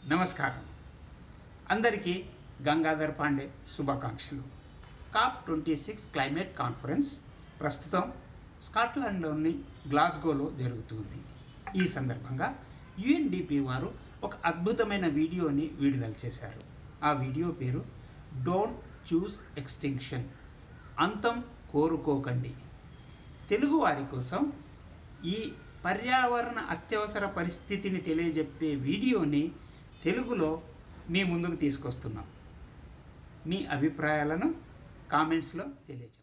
నమస్కారం అందరికీ గంగాధర్ పాండే శుభాకాంక్షలు COP twenty six climate conference ప్రస్తుతం స్కాట్లాండ్లోని గ్లాస్గోలో జరుగుతుంది ఈ సందర్భంగా యుఎన్డిపి వారు ఒక అద్భుతమైన వీడియోని విడుదల చేశారు ఆ వీడియో పేరు డోంట్ చూస్ ఎక్స్టింక్షన్ అంతం కోరుకోకండి తెలుగువారి కోసం ఈ పర్యావరణ అత్యవసర పరిస్థితిని తెలియజెప్పే వీడియోని తెలుగులో మీ ముందుకు తీసుకొస్తున్నాం మీ అభిప్రాయాలను కామెంట్స్లో తెలియజెప్పండి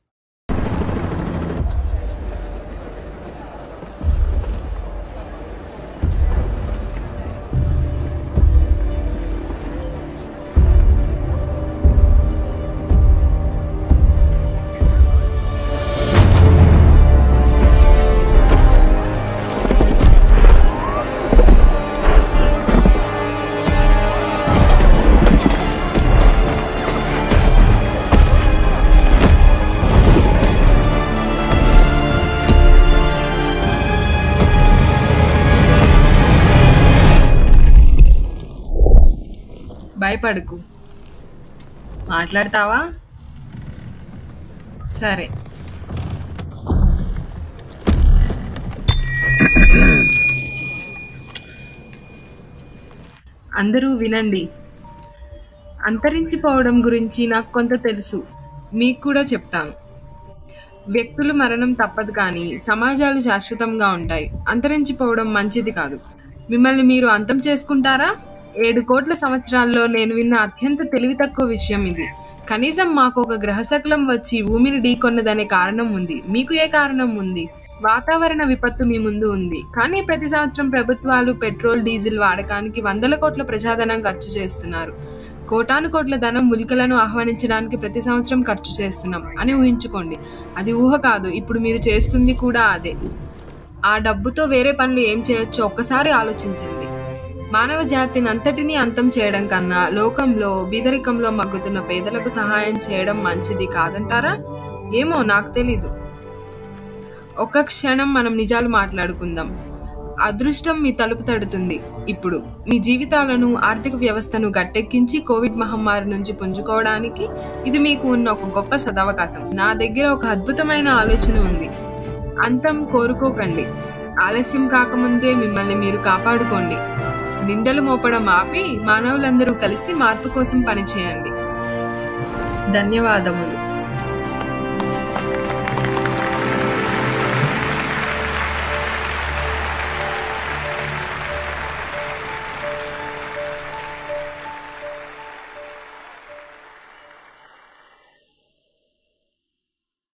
భయపడకు మాట్లాడతావా సరే అందరూ వినండి అంతరించిపోవడం గురించి నాకు కొంత తెలుసు మీకు కూడా చెప్తాను వ్యక్తుల మరణం తప్పదు కానీ సమాజాలు శాశ్వతంగా ఉంటాయి అంతరించిపోవడం మంచిది కాదు మిమ్మల్ని మీరు అంతం చేసుకుంటారా ఏడు కోట్ల సంవత్సరాల్లో నేను విన్న అత్యంత తెలివి తక్కువ విషయం ఇది కనీసం మాకు ఒక గ్రహశకలం వచ్చి భూమిని ఢీకొన్నదనే కారణం ఉంది మీకు ఏ కారణం ఉంది వాతావరణ విపత్తు మీ ముందు ఉంది కానీ ప్రతి సంవత్సరం ప్రభుత్వాలు పెట్రోల్ డీజిల్ వాడకానికి వందల కోట్ల ప్రజాధనం ఖర్చు చేస్తున్నారు కోటాను కోట్ల ధనం ఉల్కలను ఆహ్వానించడానికి ప్రతి సంవత్సరం ఖర్చు చేస్తున్నాం అని ఊహించుకోండి అది ఊహ కాదు ఇప్పుడు మీరు చేస్తుంది కూడా అదే ఆ డబ్బుతో వేరే పనులు ఏం చేయొచ్చో ఒక్కసారి ఆలోచించండి మానవ జాతిని అంతటినీ అంతం చేయడం కన్నా లోకంలో బీదరికంలో మగ్గుతున్న పేదలకు సహాయం చేయడం మంచిది కాదంటారా ఏమో నాకు తెలీదు ఒక్క క్షణం మనం నిజాలు మాట్లాడుకుందాం అదృష్టం మీ తలుపు తడుతుంది ఇప్పుడు మీ జీవితాలను ఆర్థిక వ్యవస్థను గట్టెక్కించి కోవిడ్ మహమ్మారి నుంచి పుంజుకోవడానికి ఇది మీకు ఉన్న ఒక గొప్ప సదవకాశం నా దగ్గర ఒక అద్భుతమైన ఆలోచన ఉంది అంతం కోరుకోకండి ఆలస్యం కాకముందే మిమ్మల్ని మీరు కాపాడుకోండి నిందలు మోపడం ఆపి మానవులందరూ కలిసి మార్పు కోసం పనిచేయండి ధన్యవాదములు